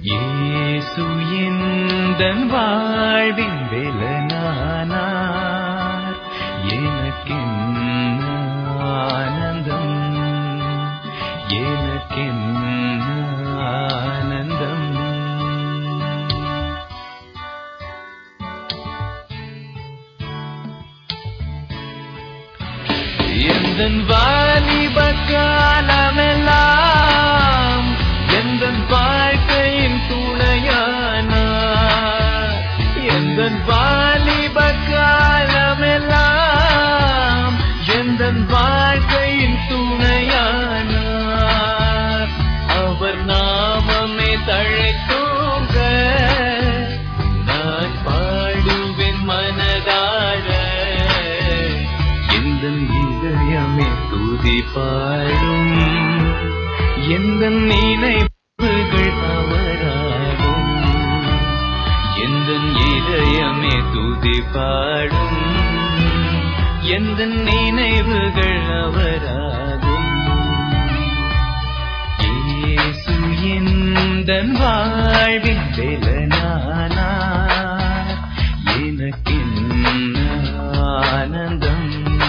இயேசு எந்தன் வாழ்வின் வேலனானார் எனக்கென்ன ஆனந்தம் எனக்கென்ன ஆனந்தம் எந்தன் வாலிப காலமெல்லாம் எந்தன் வாழ்க்கையின் துணையானார் எந்தன் வாலிப காலமெல்லாம் எந்தன் வாழ்க்கையின் துணையானார் அவர் நாமமே தழைத்தோங்க நான் பாடுவேன் மனதார எந்த இதயமே துதி பாடும் எந்த நினைவுகள் அவராகும் எந்த இதயமே துதி பாடும் எந்த நினைவுகள் அவராகும் இயேசு எந்தன் வாழ்வின் வேலனானார் எனக்கென்ன ஆனந்தம்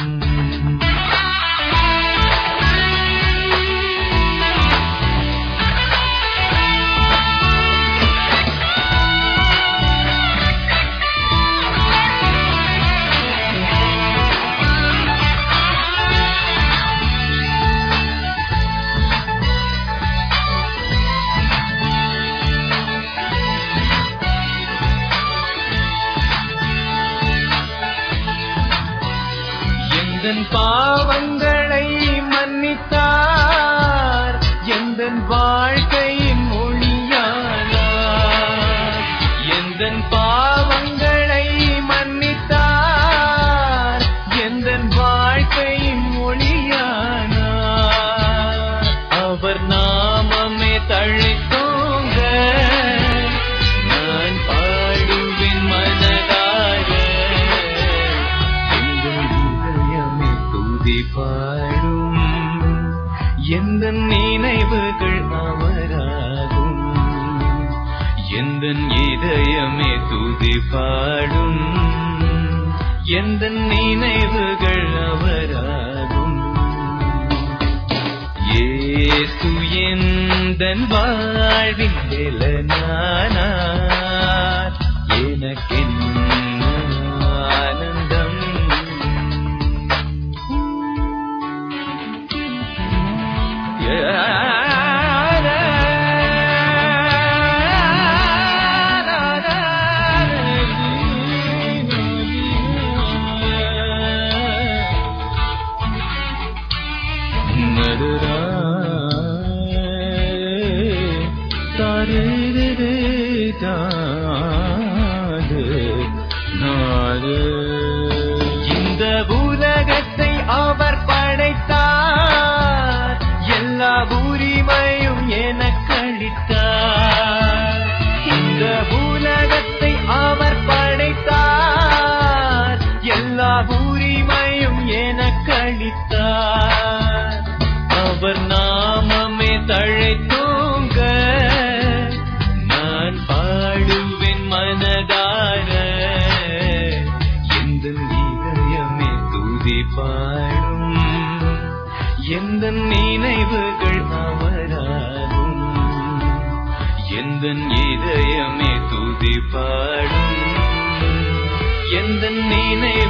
எந்தன் பாவங்களை மன்னித்தார் எந்தன் வாழ்க்கையின் மொழியானார் எந்தன் பாவங்களை மன்னித்தார் எந்தன் வாழ்க்கையின் மொழியானார் அவர் நாமமே தழைத்தோங்க நான் பாடுவேன் மனதார எங்கள் இதயமே துதி பாடும் எந்த நினைவுகள் அவராகும் எந்த இதயமே துதி பாடும் எந்த நினைவுகள் அவராகும் இயேசு எந்தன் வாழ்வின் வேலனானார் எனக்கென்ன ஆனந்தம் இந்த உலகத்தை அவர் படைத்தார் எல்லா உரிமையும் எனக்கு அளித்தார் இந்த உலகத்தை அவர் படைத்தார் எல்லா உரிமையும் எனக்கு அளித்தார் அவர் நாமமே தழைத்தோங்க நான் பாடுவேன் மனதார எந்த இதயமே துதி பாடும் எந்த நினைவுகள் அவராகும் எந்த இதயமே துதி பாடும் எந்த நினைவு